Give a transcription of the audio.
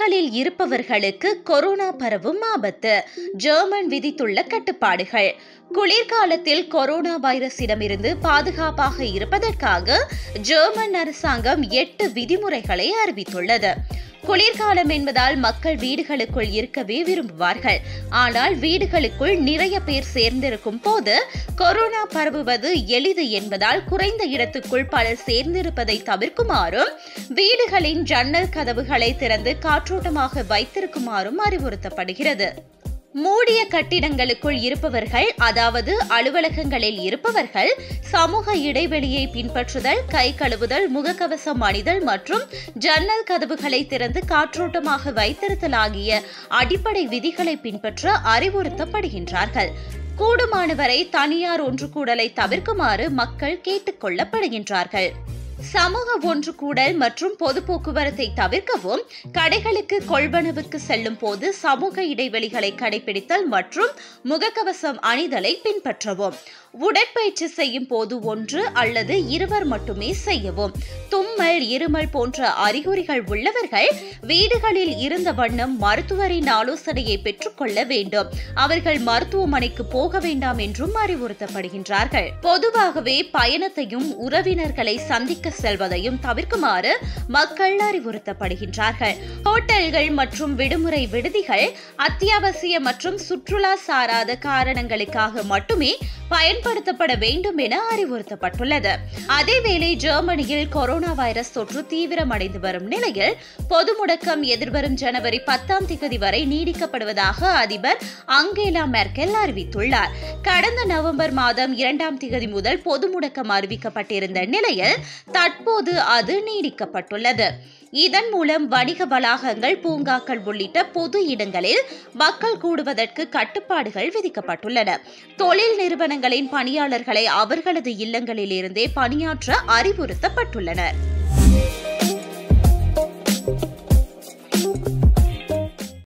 வீடுகளில் இருப்பவர்களுக்கு கொரோனா பரவும் ஆபத்து ஜெர்மன் விதித்துள்ள கட்டுப்பாடுகள் குளிர்காலத்தில் கொரோனா வைரஸிடமிருந்து பாதுகாப்பாக இருப்பதற்காக ஜெர்மன் அரசாங்கம் எட்டு விதிமுறைகளை அறிவித்துள்ளது குளிர்காலம் என்பதால் மக்கள் வீடுகளுக்குள் இருக்கவே விரும்புவார்கள் ஆனால் வீடுகளுக்குள் நிறைய பேர் சேர்ந்திருக்கும் போது கொரோனா பரவுவது எளிது என்பதால் குறைந்த இடத்துக்குள் பலர் சேர்ந்திருப்பதை தவிர்க்குமாறும் வீடுகளின் ஜன்னல் கதவுகளை திறந்து காற்றோட்டமாக வைத்திருக்குமாறும் அறிவுறுத்தப்படுகிறது மூடிய கட்டிடங்களுக்குள் இருப்பவர்கள் அதாவது அலுவலகங்களில் இருப்பவர்கள் சமூக இடைவெளியை பின்பற்றுதல் கை கழுவுதல் முகக்கவசம் அணிதல் மற்றும் ஜன்னல் கதவுகளை திறந்து காற்றோட்டமாக வைத்திருத்தல் ஆகிய அடிப்படை விதிகளை பின்பற்ற அறிவுறுத்தப்படுகின்றார்கள் கூடுமானவரை தனியார் ஒன்று கூடலை தவிர்க்குமாறு மக்கள் கேட்டுக் கொள்ளப்படுகின்றார்கள் சமூக ஒன்று கூடல் மற்றும் பொது போக்குவரத்தை தவிர்க்கவும் கடைகளுக்கு கொள்வனவுக்கு செல்லும் போது சமூக இடைவெளிகளை கடைபிடித்தல் மற்றும் முகக்கவசம் அணிதலை பின்பற்றவும் உடற்பயிற்சி செய்யும் போது ஒன்று அல்லது இருவர் மட்டுமே செய்யவும் தும்மல் இருமல் போன்ற அறிகுறிகள் உள்ளவர்கள் வீடுகளில் இருந்த வண்ணம் மருத்துவரின் ஆலோசனையை பெற்றுக்கொள்ள வேண்டும் அவர்கள் மருத்துவமனைக்கு போக வேண்டாம் என்றும் அறிவுறுத்தப்படுகின்றார்கள் பொதுவாகவே பயணத்தையும் உறவினர்களை சந்திக்க செல்வதையும் தவிர்க்குமாறு மக்கள் அறிவுறுத்தப்படுகின்றார்கள் ஹோட்டல்கள் மற்றும் விடுமுறை விடுதிகள் அத்தியாவசிய மற்றும் சுற்றுலா சாராத காரணங்களுக்காக மட்டுமே பயன்படுத்தப்பட வேண்டும் என அறிவுறுத்தப்பட்டுள்ளது அதேவேளை ஜெர்மனியில் கொரோனா வைரஸ் தொற்று தீவிரமடைந்து வரும் நிலையில் பொது முடக்கம் எதிர்வரும் ஜனவரி பத்தாம் தேதி வரை நீடிக்கப்படுவதாக அதிபர் அங்கேலா மெர்க்கெல் அறிவித்துள்ளார் கடந்த நவம்பர் மாதம் இரண்டாம் தேதி முதல் பொது முடக்கம் அறிவிக்கப்பட்டிருந்த நிலையில் தற்போது அது நீடிக்கப்பட்டுள்ளது இதன் மூலம் வணிக வளாகங்கள் பூங்காக்கள் உள்ளிட்ட பொது இடங்களில் மக்கள் கூடுவதற்கு கட்டுப்பாடுகள் விதிக்கப்பட்டுள்ளன தொழில் நிறுவனங்களின் பணியாளர்களை அவர்களது இல்லங்களில் இருந்தே பணியாற்ற அறிவுறுத்தப்பட்டுள்ளனர்